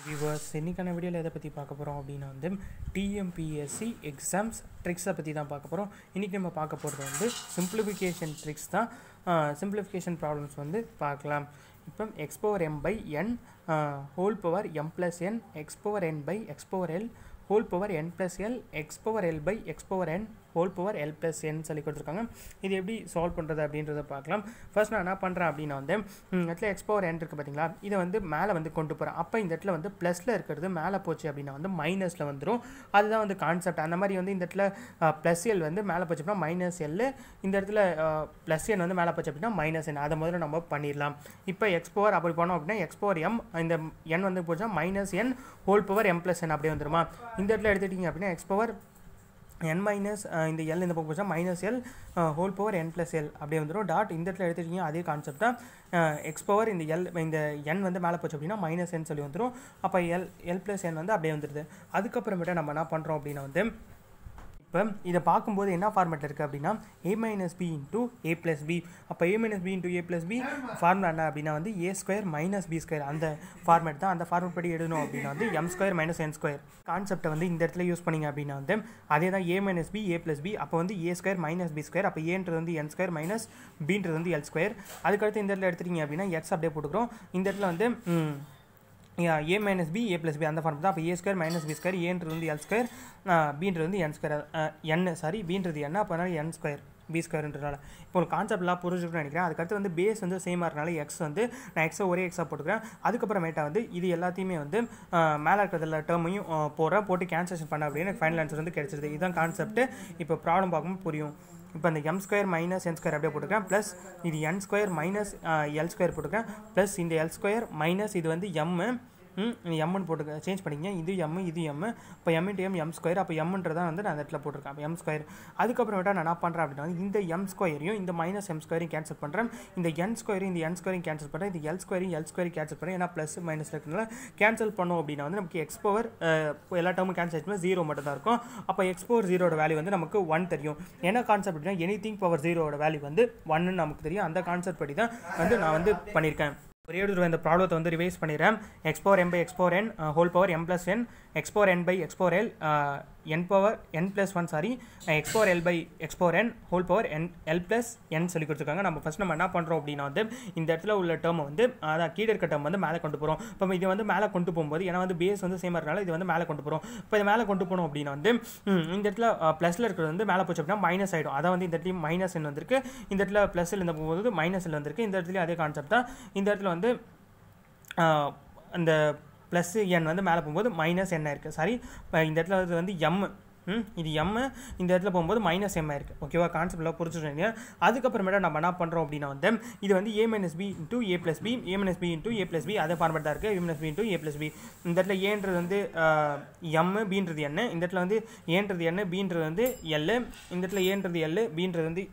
viewers இன்னைக்கான வீடியோவில் எதை பற்றி பார்க்க போகிறோம் அப்படின்னா வந்து டிஎம்பிஎஸ்சி எக்ஸாம்ஸ் ட்ரிக்ஸை பற்றி தான் பார்க்க போகிறோம் இன்றைக்கி நம்ம பார்க்க போகிறது வந்து சிம்பிளிஃபிகேஷன் ட்ரிக்ஸ் தான் சிம்பிளிஃபிகேஷன் ப்ராப்ளம்ஸ் வந்து பார்க்கலாம் இப்போ X power M by N whole power M plus N X power N by X power L whole power N plus L X power L by X power N whole power L plus N சொல்லி கொடுத்துருக்காங்க இது எப்படி solve பண்ணுறது அப்படின்றத பார்க்கலாம் first நான் என்ன பண்ணுறேன் அப்படின்னா வந்து ம், இடத்துல எக்ஸ் பவர் என் இருக்குது பார்த்தீங்களா இதை வந்து மேலே வந்து கொண்டு போகிறேன் அப்போ இந்த இடத்துல வந்து ப்ளஸில் இருக்கிறது மேலே போச்சு அப்படின்னா வந்து மைனஸில் வந்துடும் அதுதான் வந்து கான்செப்ட் அந்த மாதிரி வந்து இந்த இடத்துல ப்ளஸ் எல் வந்து மேலே போச்சு அப்படின்னா மைனஸ் எல் இந்த இடத்துல ப்ளஸ் என் வந்து மேலே போச்சு அப்படின்னா மைனஸ் என் அதை முதல்ல நம்ம பண்ணிடலாம் இப்போ எக்ஸ் பவர் அப்படி பண்ணோம் அப்படின்னா எக்ஸ் பவர் எம் இந்த என் வந்து போச்சுன்னா minus N whole power M plus N அப்படியே வந்துருமா இந்த இடத்துல எடுத்துட்டிங்க அப்படின்னா எக்ஸ் பவர் என் மைனஸ் இந்த எல் இந்த பக்கம் போச்சா minus L whole power N plus L அப்படியே வந்துடும் டாட் இந்த இடத்துல எடுத்துக்கிட்டீங்க அதே கான்செப்ட் தான் எக்ஸ் பவர் இந்த எல் இந்த என் வந்து மேலே போச்சு அப்படின்னா மைனஸ் என் சொல்லி வந்துடும் அப்போ எல் எல் ப்ளஸ் என் வந்து அப்படியே வந்துடுது அதுக்கப்புறமேட்டு நம்ம என்ன பண்ணுறோம் அப்படின்னா வந்து இப்போ இதை பார்க்கும்போது என்ன ஃபார்மேட் இருக்குது அப்படின்னா A minus B into A plus B அப்போ A minus B into A plus B formula என்ன அப்படின்னா வந்து A square minus B square அந்த ஃபார்மேட் தான் அந்த ஃபார்மேட் படி எழுதணும் அப்படின்னா வந்து M square minus N square கான்செப்ட்டை வந்து இந்த இடத்துல யூஸ் பண்ணிங்க அப்படின்னா வந்து அதே தான் A minus B A plus B அப்போ வந்து A square minus B square அப்போ ஏன்றது வந்து என் ஸ்கொயர் மைனஸ் பின்றது வந்து எல் ஸ்கொயர் அதுக்கடுத்து இந்த இடத்துல எடுத்துட்டீங்க அப்படின்னா எக்ஸ் அப்படியே போட்டுக்கிறோம் இந்த இடத்துல வந்து ம், A minus B A plus B அந்த ஃபார்ம் தான் அப்போ A square minus B square ஏன்றது வந்து எல் ஸ்கொயர் பின்றது வந்து என் ஸ்கொயர் என் சாரி பின்றது என்ன அப்போ அதனால என் ஸ்கொயர் பி ஸ்கொயர்ன்றனால இப்போ ஒரு கான்செப்ட்லாம் புரிஞ்சுக்கணும்னு நினைக்கிறேன் அதுக்கடுத்து வந்து பேஸ் வந்து சேமாக இருக்கனால எக்ஸ் வந்து நான் எக்ஸை ஒரே எக்ஸாக போட்டுக்கிறேன் அதுக்கப்புறமேட்டா வந்து இது எல்லாத்தையுமே வந்து அஹ், மேலே இருக்கிறதுல டேர்மையும் போகிறேன் போட்டு கேன்சலேஷன் பண்ண அப்படின்னு எனக்கு ஃபைனல் ஆன்சர் வந்து கிடைச்சிருது இதுதான் கான்செப்ட் இப்போ ப்ராப்ளம் பார்க்கும்போது புரியும் இப்போ இந்த M square minus N square அப்படியே போட்டுக்கிறேன் ப்ளஸ் இது N square minus L square போட்டுக்கிறேன் ப்ளஸ் இந்த எல் ஸ்கொயர் மைனஸ் இது வந்து எம்மு எம்னு போட்டுக்க சேஞ்ச் பண்ணிக்கங்க இது எம் இது எம் இப்போ M into M M square அப்போ எம்ன்றதான் வந்து நான் அந்த இடத்துல போட்டிருக்கேன் அப்போ எம் ஸ்கொயர் அதுக்கப்புறமேட்டா நான் என்ன பண்ணுறேன் அப்படின்னா வந்து இந்த எம் ஸ்கொயரையும் இந்த மைனஸ் எம் ஸ்கொயரையும் கேன்சல் பண்ணுறேன் இந்த என் ஸ்கொயரும் இந்த என் ஸ்கொயரையும் கேன்சல் பண்ணுறேன் இந்த எல் ஸ்கொயரையும் எல் ஸ்கொயரையும் கேன்சல் பண்ணுறேன் ஏன்னா ப்ளஸ் மைனஸ் இருக்கிறதுனால கேன்சல் பண்ணோம் அப்படின்னா வந்து நமக்கு எக்ஸ் பவர் எல்லா டேர்மும் கேன்சல் ஆச்சுன்னா ஜீரோ மட்டும் தான் இருக்கும் அப்போ எக்ஸ் பவர் ஜீரோட வேல்யூ வந்து நமக்கு ஒன் தெரியும் என்ன கான்செப்ட் அப்படின்னா எனி திங் பவர் ஜீரோட வேல்யூ வந்து ஒன்னு நமக்கு தெரியும் அந்த கான்செப்ட் படி தான் வந்து நான் வந்து பண்ணியிருக்கேன் ஒரே ஒரு தடவை இந்த ப்ராப்ளத்தை வந்து ரிவைஸ் பண்ணிடுறேன் X power M by X power N whole power M plus N X power N by X power L N power N plus one sorry X power L by X power N whole power N L plus N சொல்லி கொடுத்துருக்காங்க நம்ம first நம்ம என்ன பண்ணுறோம் அப்படின்னா வந்து இந்த இடத்துல உள்ள டேர்மை வந்து அதான் கீழே இருக்க டேர்ம் வந்து மேலே கொண்டு போகிறோம் இப்போ இது வந்து மேலே கொண்டு போகும்போது ஏன்னா வந்து பேஸ் வந்து சேமாக இருக்கனால இது வந்து மேலே கொண்டு போகிறோம் இப்போ இது மேலே கொண்டு போனோம் அப்படின்னா வந்து ம், இந்த இடத்துல ப்ளஸில் இருக்கிறது வந்து மேலே போச்சு அப்படின்னா மைனஸ் ஆகிடும் அதான் வந்து இந்த இடத்துல மைனஸ் என் வந்திருக்கு இந்த இடத்துல ப்ளஸில் இருந்த போகும்போது மைனஸில் வந்திருக்கு இந்த இடத்துல அதே கான்செப்ட் தான் இந்த இடத்துல வந்து ஆஹ், அந்த ப்ளஸ் என் வந்து மேலே போகும்போது மைனஸ் என்ன இருக்குது சாரி இந்த இடத்துல வந்து வந்து எம் ம் இது எம் இந்த இடத்துல போகும்போது மைனஸ் எம் இருக்குது ஓகேவா கான்செப்டில் புரிஞ்சுருங்க அதுக்கப்புறமேட்டா நம்ம என்ன பண்ணுறோம் அப்படின்னா வந்து இது வந்து A minus B into A plus B A minus B into A plus B அதே ஃபார்மேட் தான் இருக்குது A minus B into A plus B இந்த இடத்துல ஏன்றது வந்து எம் பின்றது என்ன இந்த இடத்துல வந்து ஏன்றது என்ன பின்றது வந்து எல் இந்த இடத்துல ஏன்றது எல் பின்றது வந்து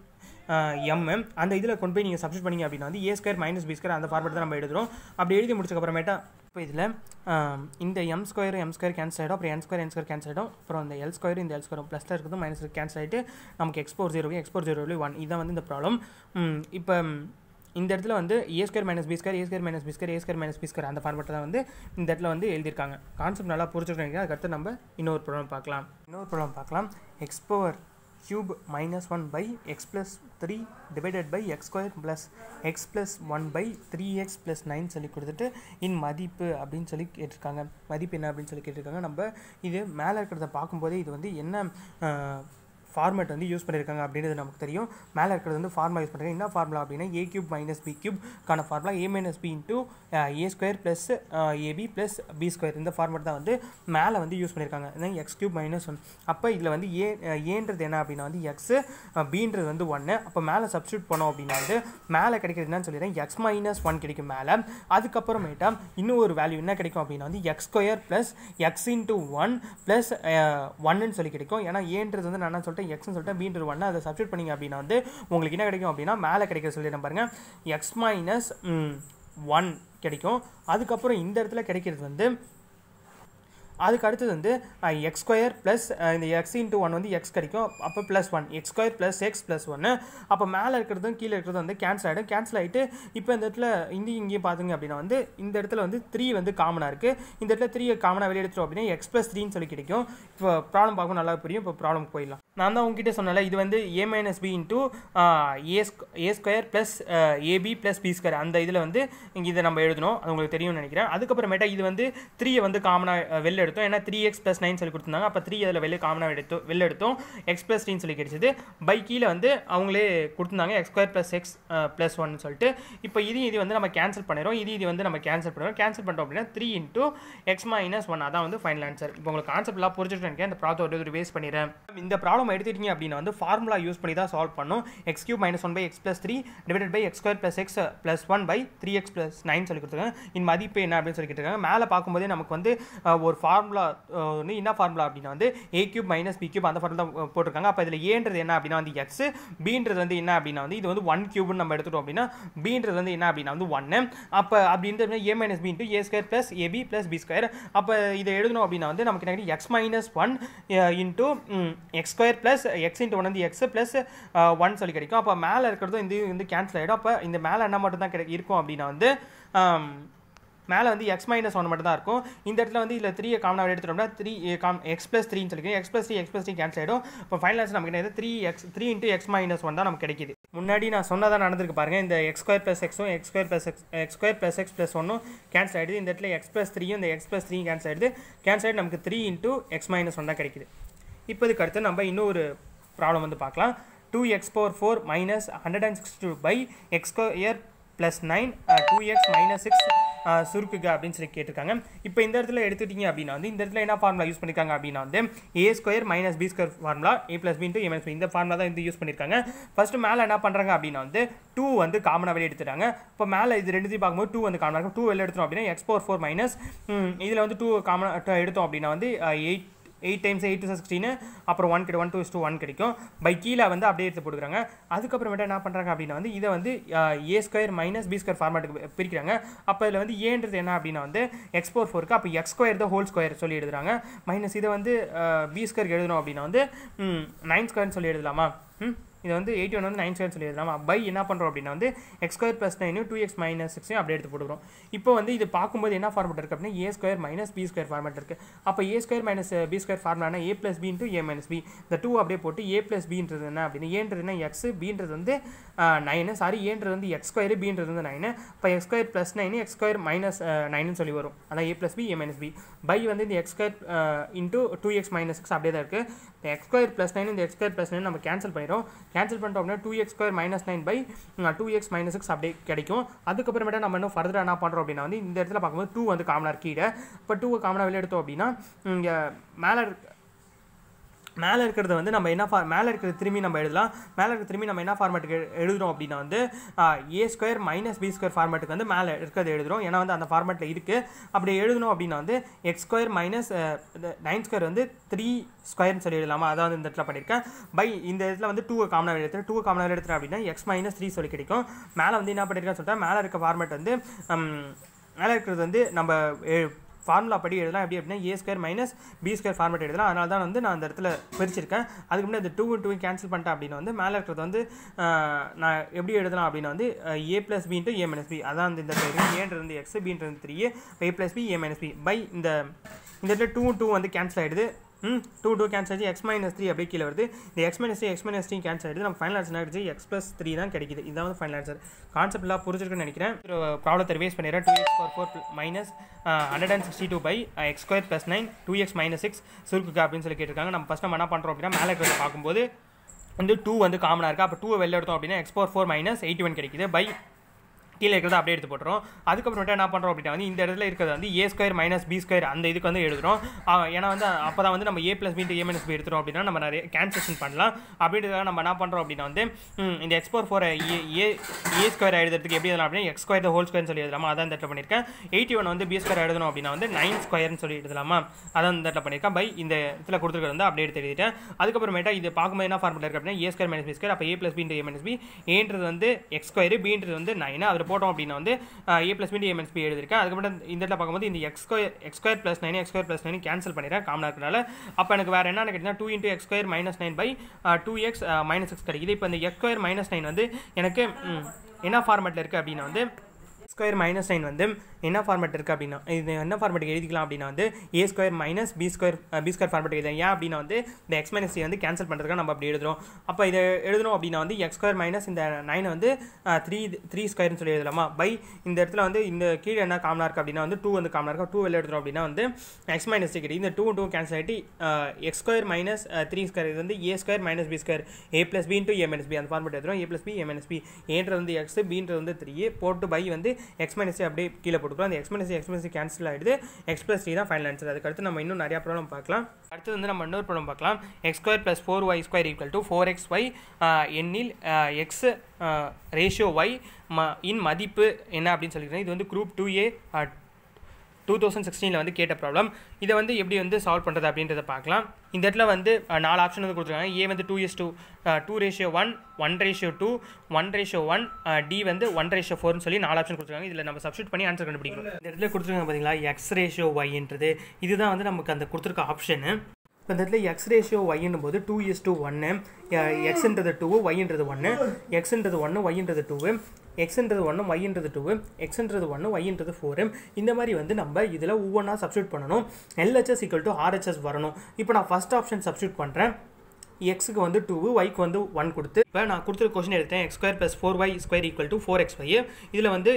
எம் அந்த இதில் கொண்டு போய் நீங்கள் சப்ஸ்டிட் பண்ணீங்க அப்படின்னா வந்து A square minus B square அந்த ஃபார்மேட் தான் நம்ம எழுதுறோம் அப்படி எழுதி முடிச்சக்கப்புறமேட்டா இப்போ இதில் இந்த M square M square cancel ஆகிடும் அப்புறம் N square N square cancel ஆகிடும் அப்புறம் இந்த எல் ஸ்கொயர் இந்த எல் ஸ்கொயர் ப்ளஸில் இருக்குது மைனஸ் கேன்சல் ஆகிட்டு நமக்கு X power zero X power zero one இதான் வந்து இந்த ப்ராப்ளம் இப்போ இந்த இடத்துல வந்து A square minus B square A square minus B square A square minus B square அந்த ஃபார்மேட்டில் தான் வந்து இந்த இடத்துல வந்து எழுதியிருக்காங்க கான்செப்ட் நல்லா புரிஞ்சுக்கிறீங்க அதுக்கடுத்து நம்ம இன்னொரு ப்ராப்ளம் பார்க்கலாம் இன்னொரு ப்ராப்ளம் பார்க்கலாம் X power cube minus 1 by x plus 3 divided by x square plus x plus 1 by 3x plus 9 சொல்லி கொடுத்துட்டு இன் மதிப்பு அப்படின்னு சொல்லி கேட்டிருக்காங்க மதிப்பு என்ன அப்படின்னு சொல்லி கேட்டிருக்காங்க நம்ம இது மேலே இருக்கிறத பார்க்கும்போதே இது வந்து என்ன ஃபார்மேட் வந்து யூஸ் பண்ணியிருக்காங்க அப்படின்றது நமக்கு தெரியும் மேலே இருக்கிறது வந்து ஃபார்முலா யூஸ் பண்ணுறாங்க என்ன ஃபார்முலா அப்படின்னா ஏ கியூப் மைனஸ் பி கியூப்கான formula A minus B into A square plus AB plus B square இந்த ஃபார்மேட் தான் வந்து மேலே வந்து யூஸ் பண்ணியிருக்காங்க எக்ஸ் கியூப் மைனஸ் ஒன் அப்போ இதில் வந்து ஏ ஏன்றது என்ன அப்படின்னா வந்து எக்ஸு பின்றது வந்து ஒன்று அப்போ மேலே சப்ஸ்டியூட் பண்ணோம் அப்படின்னா வந்து மேலே கிடைக்கிறது என்னன்னு சொல்லிடுறேன் எக்ஸ் மைனஸ் ஒன் கிடைக்கும் மேலே அதுக்கப்புறமேட்டா இன்னும் ஒரு வேல்யூ என்ன கிடைக்கும் அப்படின்னா வந்து X square plus X into one plus ஒன்னு சொல்லி கிடைக்கும் ஏன்னா ஏன்றது வந்து நான் என்ன சொல்லிட்டேன் எக்ஸ்னு சொல்லிட்டேன் பீன்றது ஒன்று அதை சப்ஸ்டியூட் பண்ணிங்க அப்படின்னா வந்து உங்களுக்கு என்ன கிடைக்கும் அப்படின்னா மேலே கிடைக்க சொல்லிடுறேன் பாருங்க எக்ஸ் மைனஸ் ஒன் கிடைக்கும் அதுக்கப்புறம் இந்த இடத்துல கிடைக்கிறது வந்து அதுக்கு அடுத்தது வந்து எக்ஸ் ஸ்கொயர் ப்ளஸ் இந்த எக்ஸ் இன்ட்டு ஒன் வந்து எக்ஸ் கிடைக்கும் அப்போ plus one X square plus X plus ஒன்று அப்போ மேலே இருக்கிறதும் கீழே இருக்கிறதும் வந்து கேன்சல் ஆகிடும் கேன்சல் ஆகிட்டு இப்போ இந்த இடத்துல இங்கேயும் இங்கேயும் பார்த்தீங்க அப்படின்னா வந்து இந்த இடத்துல வந்து த்ரீ வந்து காமனாக இருக்குது இந்த இடத்துல த்ரீ காமனாக வெளியே எடுத்துட்டோம் அப்படின்னா எக்ஸ் ப்ளஸ் த்ரீன்னு சொல்லி கிடைக்கும் இப்போ ப்ராப்ளம் பார்க்கும் நல்லா புரியும் இப்போ ப்ராப்ளம் போயிடலாம் நான் தான் உங்ககிட்ட சொன்னல இது வந்து A minus B into A A square plus AB plus B square அந்த இதில் வந்து இங்கே இதை நம்ம எழுதணும் அது உங்களுக்கு தெரியும்னு நினைக்கிறேன் அதுக்கப்புறமேட்டா இது வந்து த்ரீயை வந்து காமனாக வெளில எடுத்தோம் ஏன்னா த்ரீ எக்ஸ் ப்ளஸ் நைன் சொல்லி கொடுத்துருந்தாங்க அப்போ த்ரீ அதில் வெளியே காமனாக எடுத்தோம் வெளில எடுத்தோம் எக்ஸ் ப்ளஸ் த்ரீன்னு சொல்லி கிடைச்சது பை கீழே வந்து அவங்களே கொடுத்துருந்தாங்க X square plus X plus ஒன்னு சொல்லிட்டு இப்போ இது இது வந்து நம்ம கேன்சல் பண்ணிடுறோம் இது இது வந்து நம்ம கேன்சல் பண்ணுறோம் கேன்சல் பண்ணிட்டோம் அப்படின்னா three into X minus one அதான் வந்து ஃபைனல் ஆன்சர் இப்போ உங்களுக்கு கான்செப்ட்லாம் புரிஞ்சுட்டு நினைக்கிறேன் இந்த ப்ராப்ளம் ஒரு வேஸ்ட் பண்ணிடுறேன் இந்த ப்ராப்ளம் எடுத்துட்டீங்க அப்படின்னா வந்து ஃபார்முலா யூஸ் பண்ணி தான் சால்வ் பண்ணும் X cube minus one by X plus three divided by X square plus X plus one by three X plus nine சொல்லி கொடுத்துருக்காங்க இன் மதிப்பு என்ன அப்படின்னு சொல்லி கேட்டிருக்காங்க மேலே பார்க்கும்போதே நமக்கு வந்து அஹ், ஒரு ஃபார்முலா வந்து என்ன ஃபார்முலா அப்படின்னா வந்து A cube minus B cube அந்த ஃபார்முலா தான் போட்டிருக்காங்க அப்போ இதில் ஏன்றது என்ன அப்படின்னா வந்து எக்ஸ் பீன்றது வந்து என்ன அப்படின்னா வந்து இது வந்து ஒன் கியூப்னு நம்ம எடுத்துட்டோம் அப்படின்னா பீன்றது வந்து என்ன அப்படின்னா வந்து ஒன்று அப்போ அப்படின்றது A minus B into A square plus AB plus B square அப்போ இதை எழுதணும் அப்படின்னா வந்து நமக்கு என்ன X minus one into X square plus X into one வந்து எக்ஸ் ப்ளஸ் ஒன் சொல்லி கிடைக்கும் அப்போ மேலே இருக்கிறதும் இந்த இது வந்து கேன்சல் ஆகிடும் அப்போ இந்த மேலே என்ன மட்டும் தான் கிடை இருக்கும் அப்படின்னா வந்து ஆம், மேலே வந்து எக்ஸ் மைனஸ் ஒன் மட்டும் தான் இருக்கும் இந்த இடத்துல வந்து இதில் த்ரீ காமனாக எடுத்துட்டோம்னா த்ரீ காம் எக்ஸ் ப்ளஸ் த்ரீன்னு சொல்லி X plus three X plus three cancel ஆகிடும் இப்போ ஃபைனல் ஆன்சர் நமக்கு என்ன three X three into X minus one தான் நமக்கு கிடைக்குது முன்னாடி நான் சொன்னதாக நடந்திருக்கு பாருங்க இந்த எக்ஸ் ஸ்கொயர் ப்ளஸ் எக்ஸும் X square plus X X square plus X plus ஒன்னும் கேன்சல் ஆகிடுது இந்த இடத்துல எக்ஸ் ப்ளஸ் த்ரீயும் இந்த எக்ஸ் ப்ளஸ் த்ரீ கேன்சல் ஆகிடுது கேன்சல் ஆகிட்டு நமக்கு three into X minus one தான் கிடைக்குது இப்போ இதுக்கு அடுத்து நம்ம இன்னொரு ப்ராப்ளம் வந்து பார்க்கலாம் two X power four minus hundred and sixty two by X square plus nine two X minus six சுருக்குக அப்படின்னு சொல்லி கேட்டிருக்காங்க இப்போ இந்த இடத்துல எடுத்துட்டீங்க அப்படின்னா வந்து இந்த இடத்துல என்ன ஃபார்முலா யூஸ் பண்ணிருக்காங்க அப்படின்னா வந்து A square minus B square formula A plus B into A minus இந்த ஃபார்முலா தான் வந்து யூஸ் பண்ணியிருக்காங்க ஃபர்ஸ்ட் மேலே என்ன பண்ணுறாங்க அப்படின்னா வந்து டூ வந்து காமனாக வெளியே எடுத்துட்டாங்க இப்போ மேலே இது ரெண்டுத்தையும் பார்க்கும்போது டூ வந்து காமனாக இருக்கும் டூ வெளியே எடுத்தோம் அப்படின்னா எக்ஸ் பவர் ஃபோர் மைனஸ் இதில் வந்து டூ காமனாக எடுத்தோம் அப்படின்னா வந்து eight eight times eight two சிக்ஸ்டீனு அப்புறம் ஒன் கிடைக்கும் ஒன் டூ டூ ஒன் கிடைக்கும் பை கீழே வந்து அப்படியே எடுத்து போட்டுக்கிறாங்க அதுக்கப்புறமேட்டு என்ன பண்ணுறாங்க அப்படின்னா வந்து இதை வந்து A square minus B square ஃபார்மேட்டுக்கு பிரிக்கிறாங்க அப்போ இதில் வந்து ஏன்றது என்ன அப்படின்னா வந்து எக்ஸ் ஃபோர் ஃபோருக்கு அப்போ எக்ஸ் ஸ்கொயர் தான் ஹோல் ஸ்கொயர் சொல்லி எழுதுறாங்க மைனஸ் இதை வந்து பி ஸ்கொயருக்கு எழுதணும் அப்படின்னா வந்து நைன் ஸ்கொயர்னு சொல்லி எழுதலாமா ம் இது வந்து எயிட்டி ஒன் வந்து நைன் ஸ்கொயர் சொல்லி எழுதலாம் பை என்ன பண்ணுறோம் அப்படின்னா வந்து எக்ஸ் ஸ்கொயர் ப்ளஸ் நைனும் டூ எக்ஸ் மைனஸ் சிக்ஸையும் அப்படியே எடுத்து போட்டுக்கிறோம் இப்போ வந்து இது பார்க்கும்போது என்ன ஃபார்மேட் இருக்குது அப்படின்னா A square minus B square format இருக்குது அப்போ A square minus B square ஃபார்முலானா A plus B into A minus B இந்த டூ அப்படியே போட்டு ஏ ப்ளஸ் பின்றது என்ன அப்படின்னு ஏன்றது என்ன எக்ஸ் பின்றது வந்து நைனு சாரி ஏன்றது வந்து எக்ஸ் ஸ்கொயர் பின்றது வந்து நைனு இப்போ X square plus nine X square minus nine சொல்லி வரும் அதான் A plus B A minus B by வந்து இந்த X square into two X minus six அப்படியே தான் இருக்குது இந்த எக்ஸ் ஸ்கொயர் ப்ளஸ் நைன் இந்த எக்ஸ் ஸ்கொயர் ப்ளஸ் நைன் நம்ம கேன்சல் பண்ணிடும் கேன்சல் பண்ணிட்டோம் அப்படின்னா two X square minus nine by two X minus six அப்படியே கிடைக்கும் அதுக்கப்புறமேட்டா நம்ம இன்னும் ஃபர்தராக என்ன பண்ணுறோம் அப்படின்னா வந்து இந்த இடத்துல பார்க்கும்போது டூ வந்து காமனாக கீழே இப்போ டூ காமனாக வெளியே எடுத்தோம் அப்படின்னா இங்கே மேலே மேலே இருக்கிறது வந்து நம்ம என்ன ஃபார் மேலே இருக்கிறது திரும்பி நம்ம எழுதலாம் மேலே இருக்கிற திரும்பி நம்ம என்ன ஃபார்மேட்டுக்கு எழுதுறோம் அப்படின்னா வந்து A square minus B square ஃபார்மேட்டுக்கு வந்து மேலே இருக்கிறது எழுதுறோம் ஏன்னா வந்து அந்த ஃபார்மேட்டில் இருக்குது அப்படி எழுதணும் அப்படின்னா வந்து X square minus nine square வந்து த்ரீ ஸ்கொயர்னு சொல்லி எழுதலாமா அதாவது இந்த இடத்துல பண்ணியிருக்கேன் பை இந்த இடத்துல வந்து டூ காமனாக எடுத்து டூ காமனாக எடுத்துட்டேன் அப்படின்னா எக்ஸ் மைனஸ் த்ரீ சொல்லி கிடைக்கும் மேலே வந்து என்ன பண்ணியிருக்கேன்னு சொல்லிட்டு மேலே இருக்க ஃபார்மேட் வந்து மேலே இருக்கிறது வந்து நம்ம ஃபார்முலா படி எழுதலாம் எப்படி அப்படின்னா A square minus B square format எழுதலாம் அதனால தான் வந்து நான் அந்த இடத்துல பிரிச்சிருக்கேன் அதுக்கு முன்னாடி இந்த டூ டூ கேன்சல் பண்ணிட்டேன் அப்படின்னா வந்து மேலே இருக்கிறது வந்து நான் எப்படி எழுதலாம் அப்படின்னா வந்து A plus B into A minus B அதான் இந்த இடத்துல ஏன்றது வந்து எக்ஸ் பின்றது three A plus B A minus B by இந்த இந்த இடத்துல டூ டூ வந்து கேன்சல் ஆகிடுது ம் டூ டூ கேன்சல் ஆச்சு எக்ஸ் மைனஸ் த்ரீ அப்படியே கீழே வருது இந்த X minus three X minus three cancel ஆகிடுது நம்ம ஃபைனல் ஆன்சர் ஆகிடுச்சு எக்ஸ் ப்ளஸ் த்ரீ தான் கிடைக்குது இதான் வந்து ஃபைனல் ஆன்சர் கான்செப்ட் எல்லாம் புரிஞ்சிருக்குன்னு நினைக்கிறேன் ப்ராப்ளத்தை ரிவைஸ் பண்ணிடுறேன் two X four four minus hundred and sixty two by X square plus nine two X minus six சுருக்குக்கா அப்படின்னு சொல்லி கேட்டிருக்காங்க நம்ம ஃபஸ்ட் நம்ம என்ன பண்ணுறோம் அப்படின்னா மேலே இருக்கிறத பார்க்கும்போது வந்து டூ வந்து காமனாக இருக்குது அப்போ டூ வெளில எடுத்தோம் அப்படின்னா X four four minus eighty one கிடைக்குது பை கீழே இருக்கிறத அப்படியே எடுத்து போட்டுரும் அதுக்கப்புறமேட்டு என்ன பண்ணுறோம் அப்படின்னா வந்து இந்த இடத்துல இருக்கிறது வந்து A square minus B square அந்த இதுக்கு வந்து எழுதுறோம் ஏன்னா வந்து அப்போ தான் வந்து நம்ம A plus B A minus B எடுத்துரும் அப்படின்னா நம்ம நிறைய கேன்சலேஷன் பண்ணலாம் அப்படின்றத நம்ம என்ன பண்ணுறோம் அப்படின்னா வந்து இந்த X four four A A A square எழுதுறதுக்கு எப்படி எழுதலாம் அப்படின்னா எக்ஸ் ஸ்கொயர் ஹோல் ஸ்கொயர்னு சொல்லி எழுதலாமா அதான் இந்த இடத்துல பண்ணியிருக்கேன் எயிட்டி ஒன் வந்து பி ஸ்கொயர் எழுதணும் அப்படின்னா வந்து நைன் ஸ்கொயர்னு சொல்லி எழுதலாமா அதான் இந்த இடத்துல பண்ணியிருக்கேன் பை இந்த இடத்துல கொடுத்துருக்கிறது வந்து அப்படியே எடுத்து எழுதிட்டேன் அதுக்கப்புறமேட்டா இது பார்க்கும்போது என்ன ஃபார்முலா இருக்குது அப்படின்னா A square minus B square அப்போ A plus B A minus B ஏன்றது வந்து எக்ஸ் ஸ்கொயர் பின்றது வந்து நைன் அதில் போட்டோம் அப்படின்னா வந்து A plus B A minus B எழுதிருக்கேன் அதுக்கப்புறம் இந்த இடத்துல பார்க்கும்போது இந்த X square X square plus nine X square plus nine cancel பண்ணிடுறேன் காமனாக இருக்கனால அப்போ எனக்கு வேறு என்ன கேட்டிங்கன்னா two into X square minus nine by two X minus X கிடைக்குது இப்போ இந்த எக்ஸ் ஸ்கொயர் மைனஸ் நைன் வந்து எனக்கு ம், என்ன ஃபார்மேட்டில் இருக்குது அப்படின்னா வந்து ஸ்கொயர் மைனஸ் நைன் வந்து என்ன ஃபார்மேட் இருக்குது அப்படின்னா இது என்ன ஃபார்மேட் எழுதிக்கலாம் அப்படின்னா வந்து A square minus B square B square format எழுதுறேன் ஏன் அப்படின்னா வந்து இந்த எக்ஸ் மைனஸ் சி வந்து கேன்சல் பண்ணுறதுக்காக நம்ம அப்படி எழுதுறோம் அப்போ இதை எழுதணும் அப்படின்னா வந்து எக்ஸ் ஸ்கொயர் மைனஸ் இந்த நைனை வந்து த்ரீ த்ரீ ஸ்கொயர்னு சொல்லி எழுதலாமா பை இந்த இடத்துல வந்து இந்த கீழே என்ன காமனாக இருக்குது அப்படின்னா வந்து டூ வந்து காமனாக இருக்கும் டூ வெளில எடுத்துரும் அப்படின்னா வந்து எக்ஸ் மைனஸ் சி கிடைக்கும் இந்த டூ டூ கேன்சல் ஆகிட்டு X square minus three square இது வந்து A square minus B square A plus B into A minus B அந்த ஃபார்மேட் எழுதுறோம் A plus B A minus B ஏன்றது வந்து எக்ஸ் பின்றது வந்து த்ரீ போட்டு பை வந்து எக்ஸ் மைனஸ் அப்படியே கீழே போட்டுக்கலாம் அந்த X minus X minus cancel ஆகிடுது எக்ஸ் ப்ளஸ் த்ரீ தான் ஃபைனல் ஆன்சர் அதுக்கடுத்து நம்ம இன்னும் நிறையா ப்ராப்ளம் பார்க்கலாம் அடுத்து வந்து நம்ம இன்னொரு ப்ராப்ளம் பார்க்கலாம் X square plus four Y square equal to four X Y எண்ணில் எக்ஸ் ரேஷியோ ஒய் ம இன் மதிப்பு என்ன அப்படின்னு சொல்லிக்கிறேன் இது வந்து group two A two thousand சிக்ஸ்டீனில் வந்து கேட்ட ப்ராப்ளம் இதை வந்து எப்படி வந்து சால்வ் பண்ணுறது அப்படின்றத பார்க்கலாம் இந்த இடத்துல வந்து அஹ், நாலு ஆப்ஷன் வந்து கொடுத்துருக்காங்க ஏ வந்து two is two two ratio one one ratio two one ratio one D வந்து ஒன் ரேஷியோ ஃபோர்னு சொல்லி நாலு ஆப்ஷன் கொடுத்துருக்காங்க இதில் நம்ம சப்ஸ்டியூட் பண்ணி ஆன்சர் கண்டுபிடிக்கணும் இந்த இடத்துல கொடுத்துருக்காங்க பார்த்தீங்களா எக்ஸ் ரேஷியோ ஒய்ன்றது இதுதான் வந்து நமக்கு அந்த கொடுத்துருக்க ஆப்ஷனு இப்போ இந்த இடத்துல எக்ஸ் ரேஷியோ ஒய்ன்னும் போது டூ இஸ் டூ ஒன்று எக்ஸ்ன்றது டூ ஒய்ன்றது ஒன்று எக்ஸ்ன்றது ஒன்று ஒய்ன்றது டூ எக்ஸ்ன்றது ஒன்று ஒய்ன்றது டூ எக்ஸ்ன்றது ஒன்று ஒய்ன்றது ஃபோரு இந்த மாதிரி வந்து நம்ம இதில் ஒவ்வொன்றா சப்ஸ்டியூட் பண்ணணும் எல்ஹெச்எஸ் ஈக்குவல் டு ஆர்ஹெச்எஸ் வரணும் இப்போ நான் ஃபஸ்ட் ஆப்ஷன் சப்ஸ்டியூட் பண்ணுறேன் எக்ஸுக்கு வந்து டூ ஒய்க்கு வந்து ஒன் கொடுத்து இப்போ நான் கொடுத்துருக்க கொஸ்டின் எடுத்தேன் X square plus four Y square equal to four X Y இதில் வந்து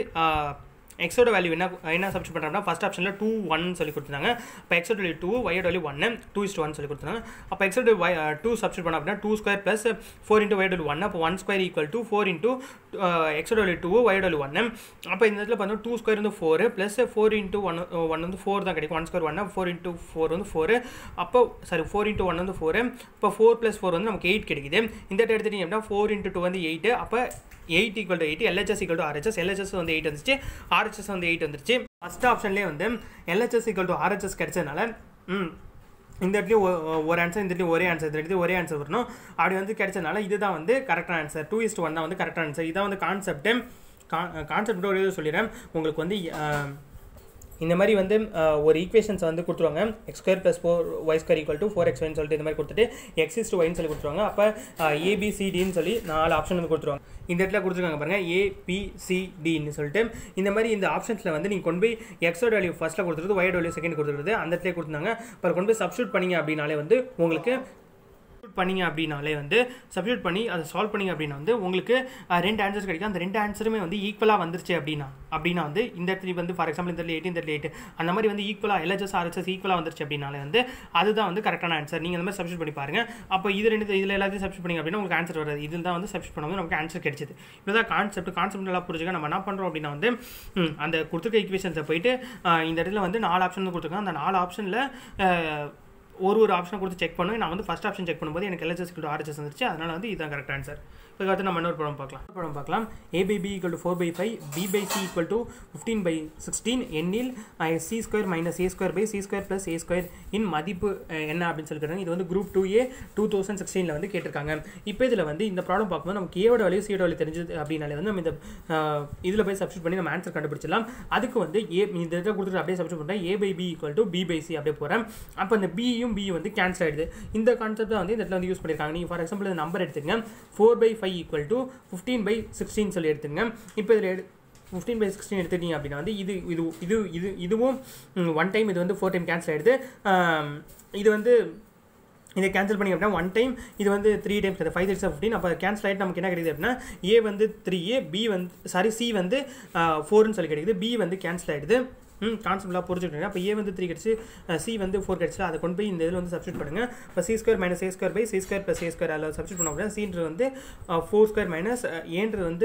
எக்ஸோட வேல்யூ என்ன என்ன சப்ஸ்டியூட் பண்ணுறோம்னா ஃபஸ்ட் ஆப்ஷனில் டூ ஒன் சொல்லி கொடுத்துருந்தாங்க இப்போ எக்ஸோட வேல்யூ டூ ஒய்யோட வேல்யூ ஒன்று டூ இஸ்ட் ஒன் சொல்லி கொடுத்துருந்தாங்க அப்போ எக்ஸோட ஒய் டூ சப்ஸ்டியூட் பண்ண அப்படின்னா two square plus four into ஒய்யோட ஒன் அப்போ one square equal to four into எக்ஸோட வேல்யூ டூ ஒய்யோட வேல்யூ ஒன்று அப்போ இந்த இடத்துல பார்த்தோம்னா டூ ஸ்கொயர் வந்து four plus four into one one வந்து ஃபோர் தான் கிடைக்கும் one square one four into four வந்து ஃபோர் அப்போ சாரி ஃபோர் இன்ட்டு ஒன் வந்து ஃபோர் இப்போ ஃபோர் ப்ளஸ் ஃபோர் வந்து நமக்கு எயிட் கிடைக்குது இந்த இடத்துல எடுத்துட்டீங்க அப்படின்னா ஃபோர் இன்ட்டு டூ வந்து எயிட் அப்போ eight equal to eight LHS equal to RHS LHS வந்து எயிட் வந்துச்சு ஆர்ஹெச்எஸ் வந்து எயிட் வந்துருச்சு ஃபஸ்ட் ஆப்ஷன்லேயே வந்து எல்ஹெச்எஸ் ஈக்குவல் டு ஆர்ஹெச்எஸ் கிடைச்சதுனால ம் இந்த இடத்துலையும் ஒ- ஒரு ஆன்சர் இந்த இடத்துலையும் ஒரே ஆன்சர் இந்த இடத்துலையும் ஒரே ஆன்சர் வரணும் அப்படி வந்து கிடைச்சதுனால இதுதான் வந்து கரெக்டான ஆன்சர் டூ இஸ்ட் ஒன் தான் வந்து கரெக்டான ஆன்சர் இதான் வந்து கான்செப்ட் கான்செப்ட் ஒரு இது சொல்லிடுறேன் உங்களுக்கு வந்து அஹ், இந்த மாதிரி வந்து அஹ், ஒரு ஈக்குவேஷன்ஸ் வந்து கொடுத்துருவாங்க X square plus four Y square equal to four X சொல்லிட்டு இந்த மாதிரி கொடுத்துட்டு எக்ஸ் இஸ் டு ஒய்னு சொல்லி கொடுத்துருவாங்க அப்போ ஏபிசிடின்னு சொல்லி நாலு ஆப்ஷன் வந்து கொடுத்துருவாங்க இந்த இடத்துல கொடுத்துருக்காங்க பாருங்க ஏபிசிடின்னு சொல்லிட்டு இந்த மாதிரி இந்த ஆப்ஷன்ஸில் வந்து நீங்கள் கொண்டு போய் எக்ஸோட வேல்யூ ஃபஸ்ட்டில் கொடுத்துருது ஒயோட வேல்யூ செகண்ட் கொடுத்துருது அந்த இடத்துல கொடுத்துருந்தாங்க அப்புறம் கொண்டு போய் சப்ஸ்டியூட் பண்ணீங்க அப்படின்னாலே வந்து உங்களுக்கு சப்ஸ்டியூட் பண்ணீங்க அப்படின்னாலே வந்து சப்ஸ்டியூட் பண்ணி அதை சால்வ் பண்ணீங்க அப்படின்னா வந்து உங்களுக்கு அஹ், ரெண்டு ஆன்சர்ஸ் கிடைக்கும் அந்த ரெண்டு ஆன்சருமே வந்து ஈக்குவலாக வந்துருச்சு அப்படின்னா அப்படின்னா வந்து இந்த இடத்துல வந்து ஃபார் எக்ஸாம்பிள் இந்த எயிட் இந்த எயிட் அந்த மாதிரி வந்து ஈக்குவலாக எல்ஹெச்எஸ் ஆர்ஹெச்எஸ் ஈக்குவலாக வந்துருச்சு அப்படின்னாலே வந்து அதுதான் வந்து கரெக்டான ஆன்சர் நீங்கள் அந்த மாதிரி சப்ஸ்டியூட் பண்ணி பாருங்க அப்போ இது ரெண்டு இதில் எல்லாத்தையும் சப்ஸ்டியூட் பண்ணீங்க அப்படின்னா உங்களுக்கு ஆன்சர் வராது இதில் தான் வந்து சப்ஸ்டியூட் பண்ணும்போது நமக்கு ஆன்சர் கிடைச்சது இதுதான் கான்செப்ட் கான்செப்ட் நல்லா புரிஞ்சுக்க நம்ம என்ன பண்ணுறோம் அப்படின்னா வந்து ம், அந்த கொடுத்துருக்க ஈக்குவேஷன்ஸை போயிட்டு அஹ், இந்த இடத்துல வந்து நாலு ஆப்ஷன் கொடுத்துருக்காங்க அந்த நாலு ஆப்ஷனில் ஒரு ஒரு ஆப்ஷனை கொடுத்து செக் பண்ணுவேன் நான் வந்து ஃபஸ்ட் ஆப்ஷன் செக் பண்ணும்போது எனக்கு எல்ஹெச்எஸ் டு ஆர்ஹெச்எஸ் வந்துருச்சு அதனால வந்து இதுதான் கரெக்ட் ஆன்சர் இப்போ அடுத்து நம்ம இன்னொரு படம் பார்க்கலாம் இன்னொரு படம் பார்க்கலாம் A by B equal to four by five B by C equal to fifteen by sixteen எண்ணில் C square minus A square by C square plus A square இன் மதிப்பு அஹ், என்ன அப்படின்னு சொல்லிக்கிறாங்க இது வந்து group two A two thousand சிக்ஸ்டீனில் வந்து கேட்டிருக்காங்க இப்போ இதில் வந்து இந்த ப்ராப்ளம் பார்க்கும்போது நமக்கு ஏவோட வேல்யூ சியோட வேல்யூ தெரிஞ்சது அப்படின்னாலே வந்து நம்ம இந்த இதில் போய் சப்ஸ்டியூட் பண்ணி நம்ம ஆன்சர் கண்டுபிடிச்சிடலாம் அதுக்கு வந்து ஏ இந்த இதை கொடுத்துட்டு அப்படியே சப்ஸ்டியூட் பண்ணுறேன் A by B equal to B by C அப்படியே போகிறேன் அப்போ இந்த பியும் பி வந்து கேன்சல் ஆகிடுது இந்த கான்செப்ட் வந்து இந்த இடத்துல வந்து யூஸ் பண்ணியிருக்காங்க நீங்கள் ஃபார் எக்ஸாம்பிள் இந்த நம்பர் எடுத்துங்க four by five equal to fifteen by sixteen சொல்லி எடுத்துங்க இப்போ இதில் எடு ஃபிஃப்டீன் பை சிக்ஸ்டீன் எடுத்துட்டீங்க அப்படின்னா வந்து இது இது இது இது இதுவும் ஒன் டைம் இது வந்து ஃபோர் டைம் கேன்சல் ஆகிடுது ஆம், இது வந்து இதை கேன்சல் பண்ணி அப்படின்னா ஒன் டைம் இது வந்து three times five three fifteen அப்போ கேன்சல் ஆகிட்டு நமக்கு என்ன கிடைக்குது அப்படின்னா ஏ வந்து த்ரீ ஏ பி வந்து சாரி சி வந்து ஃபோர்னு சொல்லி கிடைக்குது பி வந்து கேன்சல் ஆகிடுது ம் கான்செப்ட்லாம் புரிஞ்சுக்கிட்டேன் அப்போ ஏ வந்து த்ரீ கிடச்சி சி வந்து ஃபோர் கிடச்சி அதை கொண்டு போய் இந்த இதில் வந்து சப்ஸ்டியூட் பண்ணுங்கள் இப்போ C square minus A square by C square plus A square அதில் சப்ஸ்டியூட் பண்ண அப்படின்னா சீன்றது வந்து ஃபோர் ஸ்கொயர் மைனஸ் ஏன்றது வந்து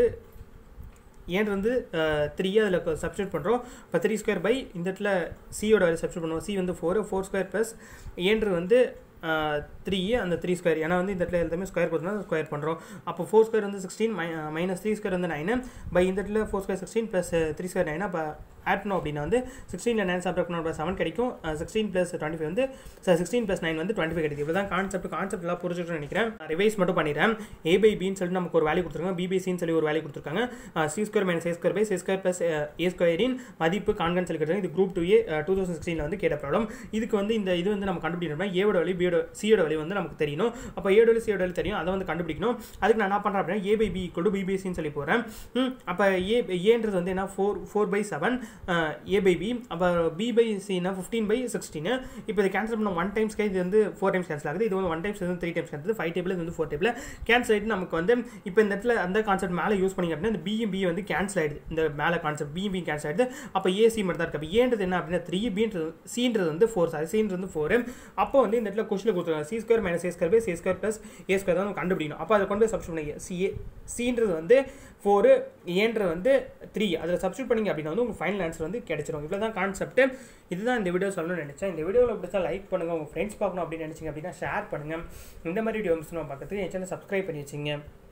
ஏன் வந்து த்ரீ அதில் சப்ஸ்டியூட் பண்ணுறோம் இப்போ த்ரீ ஸ்கொயர் பை இந்த இடத்துல சியோட வேலை சப்ஸ்டியூட் பண்ணுவோம் சி வந்து ஃபோர் ஃபோர் ஸ்கொயர் ப்ளஸ் ஏன்றது வந்து த்ரீ அந்த த்ரீ ஸ்கொயர் ஏன்னா வந்து இந்த இடத்துல எல்லாமே ஸ்கொயர் கொடுத்தா ஸ்கொயர் பண்ணுறோம் அப்போ ஃபோர் ஸ்கொயர் வந்து சிக்ஸ்டீன் மை மைனஸ் த்ரீ ஸ்கொயர் வந்து நைனு பை இந்த இடத்துல four square sixteen plus three square nine அப்போ ஆட் பண்ணோம் அப்படின்னா வந்து சிக்ஸ்டீனில் நைன் சப்ராக்ட் பண்ணோம் செவன் கிடைக்கும் சிக்ஸ்டீன் ப்ளஸ் டுவெண்ட்டி ஃபைவ் வந்து சிக்ஸ்டீன் ப்ளஸ் நைன் வந்து டுவெண்ட்டி ஃபைவ் கிடைக்கும் இப்போ தான் கான்செப்ட் கான்செப்ட் எல்லாம் புரிஞ்சுட்டு நினைக்கிறேன் ரிவைஸ் மட்டும் பண்ணிடுறேன் ஏ பை பின்னு சொல்லிட்டு நமக்கு ஒரு வேல்யூ கொடுத்துருக்காங்க பிபிசின்னு சொல்லி ஒரு வேல்யூ கொடுத்துருக்காங்க C square minus A square by C square plus A ஸ்கொயரின் மதிப்பு கான்கன் சொல்லி கொடுத்தாங்க இது group two A two thousand சிக்ஸ்டீனில் வந்து கேட்ட ப்ராப்ளம் இதுக்கு வந்து இந்த இது வந்து நம்ம கண்டுபிடிக்கணும் ஏவோட வழி பியோட சியோட வழி வந்து நமக்கு தெரியணும் அப்போ ஏயோட வழி சியோட வழி தெரியும் அதை வந்து கண்டுபிடிக்கணும் அதுக்கு நான் என்ன பண்ணுறேன் அப்படின்னா A by B equal to பிபிசின்னு சொல்லி போகிறேன் அப்போ ஏ ஏன்றது வந்து என்ன four four by seven A by B அப்போ பி பை சினா ஃபிஃப்டீன் பை சிக்ஸ்டீன் இப்போ இது கேன்சல் பண்ண ஒன் டைம்ஸ்க்கு இது வந்து ஃபோர் டைம்ஸ் கேன்சல் ஆகுது இது வந்து ஒன் டைம்ஸ் வந்து three times cancel five table இது வந்து ஃபோர் டேபிள் கேன்சல் ஆகிட்டு நமக்கு வந்து இப்போ இந்த இடத்துல அந்த கான்செப்ட் மேலே யூஸ் பண்ணிங்க அப்படின்னா இந்த பிஎம் பி வந்து கேன்சல் ஆகிடுது இந்த மேலே கான்செப்ட் பிஎம் பி கேன்சல் ஆகிடுது அப்போ ஏசி மட்டும் தான் இருக்குது அப்போ ஏன்றது என்ன அப்படின்னா த்ரீ பின்றது சீன்றது வந்து ஃபோர் சாரி சீன்றது வந்து ஃபோர் அப்போ வந்து இந்த இடத்துல கொஸ்டில் கொடுத்துருக்காங்க C square minus A square by C square plus A square தான் நம்ம கண்டுபிடிக்கணும் அப்போ அதை கொண்டு போய் சப்ஸ்ட் பண்ணி சி சீன்றது வந்து ஃபோரு ஏன்றது வந்து த்ரீ அதில் சப்ஸ்டியூட் பண்ணிங்க அப்படின்னா வந்து உங்களுக்கு ஃபைனல் ஆன்சர் வந்து கிடைச்சிரும் இவ்வளோ தான் கான்செப்ட் இதுதான் இந்த வீடியோ சொல்லணும்னு நினச்சேன் இந்த வீடியோவில் பிடிச்சா லைக் பண்ணுங்கள் உங்கள் ஃப்ரெண்ட்ஸ் பார்க்கணும் அப்படின்னு நினச்சிங்க அப்படின்னா ஷேர் பண்ணுங்கள் இந்த மாதிரி வீடியோ பார்க்கறதுக்கு என் சேனல் சப்ஸ்கிரைப் பண்ணி வச்சுங்க